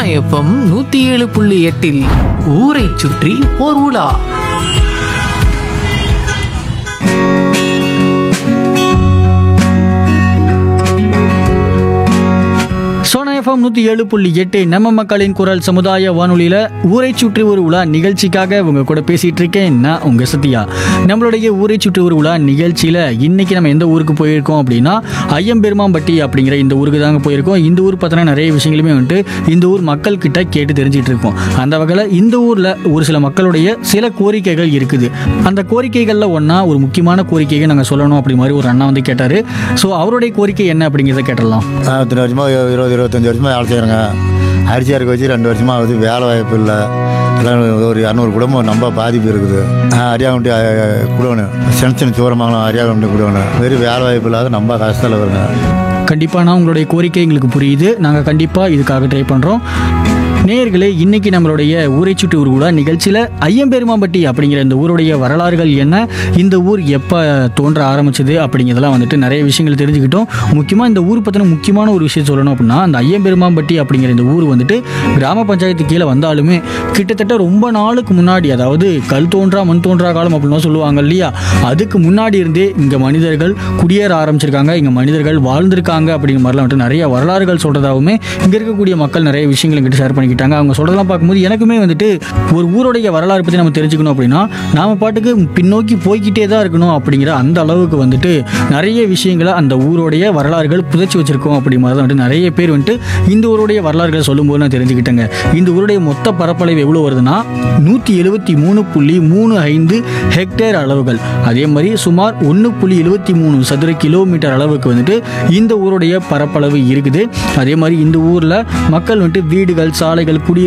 FM நூத்தி ஏழு புள்ளி எட்டில் ஊரை சுற்றி ஓர் உலா சோனா எஃப்எம் நூற்றி ஏழு புள்ளி எட்டு நம்ம மக்களின் குரல் சமுதாய வானொலியில் ஊரை சுற்றி ஒரு உலா நிகழ்ச்சிக்காக உங்க கூட பேசிட்டு இருக்கேன் நான் உங்க சத்யா நம்மளுடைய ஊரை சுற்றி ஒரு உலா நிகழ்ச்சியில் இன்னைக்கு நம்ம எந்த ஊருக்கு போயிருக்கோம் அப்படின்னா ஐயம்பெருமாம்பட்டி அப்படிங்கிற இந்த ஊருக்கு தாங்க போயிருக்கோம் இந்த ஊர் பார்த்தோன்னா நிறைய விஷயங்களுமே வந்துட்டு இந்த ஊர் மக்கள் கிட்ட கேட்டு தெரிஞ்சிட்டு இருக்கோம் அந்த வகையில் இந்த ஊரில் ஒரு சில மக்களுடைய சில கோரிக்கைகள் இருக்குது அந்த கோரிக்கைகளில் ஒன்றா ஒரு முக்கியமான கோரிக்கையை நாங்கள் சொல்லணும் அப்படி மாதிரி ஒரு அண்ணா வந்து கேட்டார் ஸோ அவருடைய கோரிக்கை என்ன அப்படிங்கிறத கேட்டுடலாம் நான் இத்தனை வருஷமாக இருபது இருபத்தஞ்சி வருஷமாக வேலை செய்கிறேங்க அரிசியாருக்கு வச்சு ரெண்டு வருஷமாக ஆகுது வேலை வாய்ப்பு இல்லை எல்லாம் ஒரு இரநூறு குடும்பம் ரொம்ப பாதிப்பு இருக்குது அரியாகுண்டி குடோணும் சின்ன சின்ன சூரமங்கலம் அரியாகுண்டி குடோணும் வெறும் வேலை வாய்ப்பு இல்லாத ரொம்ப கஷ்டத்தில் வருங்க கண்டிப்பாக நான் உங்களுடைய கோரிக்கை எங்களுக்கு புரியுது நாங்கள் கண்டிப்பாக இதுக்காக ட்ரை பண்ணுறோம் நேயர்களே இன்னைக்கு நம்மளுடைய ஊரை சுற்றி ஒரு ஊரா நிகழ்ச்சியில் ஐயம்பெருமாம்பட்டி அப்படிங்கிற இந்த ஊருடைய வரலாறுகள் என்ன இந்த ஊர் எப்போ தோன்ற ஆரம்பிச்சது அப்படிங்கிறதெல்லாம் வந்துட்டு நிறைய விஷயங்கள் தெரிஞ்சுக்கிட்டோம் முக்கியமாக இந்த ஊர் பற்றின முக்கியமான ஒரு விஷயம் சொல்லணும் அப்படின்னா அந்த ஐயம்பெருமாம்பட்டி அப்படிங்கிற இந்த ஊர் வந்துட்டு கிராம பஞ்சாயத்து கீழே வந்தாலுமே கிட்டத்தட்ட ரொம்ப நாளுக்கு முன்னாடி அதாவது கல் தோன்றா மண் தோன்றா காலம் அப்படின்லாம் சொல்லுவாங்க இல்லையா அதுக்கு முன்னாடி இருந்தே இங்கே மனிதர்கள் குடியேற ஆரம்பிச்சிருக்காங்க இங்கே மனிதர்கள் வாழ்ந்திருக்காங்க அப்படிங்கிற மாதிரிலாம் வந்துட்டு நிறைய வரலாறுகள் சொல்கிறதாவுமே இங்கே இருக்கக்கூடிய மக்கள் நிறைய விஷயங்கள் எங்கிட்ட ஷேர் பண்ணிக்கிட்டாங்க அவங்க சொல்கிறதெல்லாம் பார்க்கும்போது எனக்குமே வந்துட்டு ஒரு ஊருடைய வரலாறு பற்றி நம்ம தெரிஞ்சுக்கணும் அப்படின்னா நாம பாட்டுக்கு பின்னோக்கி போய்க்கிட்டே தான் இருக்கணும் அப்படிங்கிற அந்த அளவுக்கு வந்துட்டு நிறைய விஷயங்களை அந்த ஊருடைய வரலாறுகள் புதைச்சி வச்சிருக்கோம் அப்படி மாதிரி தான் வந்துட்டு நிறைய பேர் வந்துட்டு இந்த ஊருடைய வரலாறுகளை சொல்லும்போது நான் தெரிஞ்சுக்கிட்டேங்க இந்த ஊருடைய மொத்த பரப்பளவு எவ்வளோ வருதுன்னா நூற்றி எழுபத்தி மூணு புள்ளி மூணு ஐந்து ஹெக்டேர் அளவுகள் அதே மாதிரி சுமார் ஒன்று புள்ளி எழுபத்தி மூணு சதுர கிலோமீட்டர் அளவுக்கு வந்துட்டு இந்த ஊருடைய பரப்பளவு இருக்குது அதே மாதிரி இந்த ஊரில் மக்கள் வந்துட்டு வீடுகள் சாலைகள் குடி